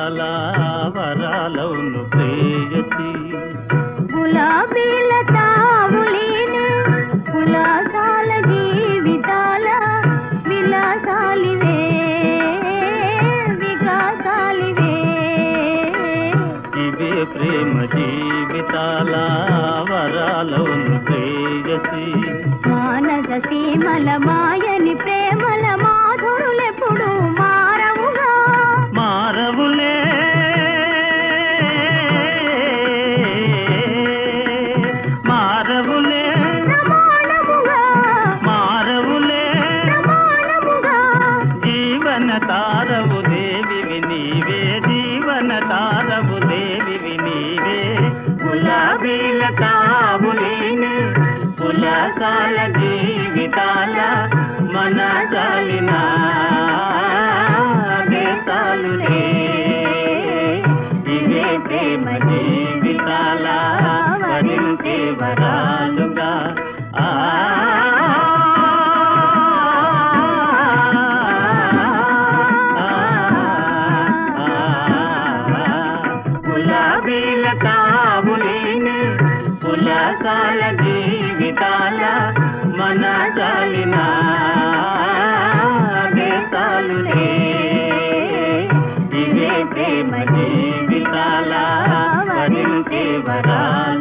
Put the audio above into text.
జీవితాల వరాలవును ప్రేయసి గులాబీల తావులేని కులాసాల జీవితాల విలాసాలివే వికాసాలివే ఇవే ప్రేమ జీవితాల వరాలవును ప్రేయసి మానస సీమల మాయని ప్రేమల మాధురులెప్పుడు మారవుగా మారవులే మారవులే ప్రమాణముగా మారవులే ప్రమాణముగా జీవన తారవు దేవివి నీవే జీవన తారవు దేవివి నీవే గులాబీల తావులేని పులకాల జీవితాల మన చాలిన దేశాలులే ఇవే ప్రేమ జీవితాల వరించే వరాలుగా ఆ గులాబీల తావులేని పులకాల జీవితాల మన చాలిన దేశాలులే ఇవే ప్రేమ జీవితాల వరించే వరాలు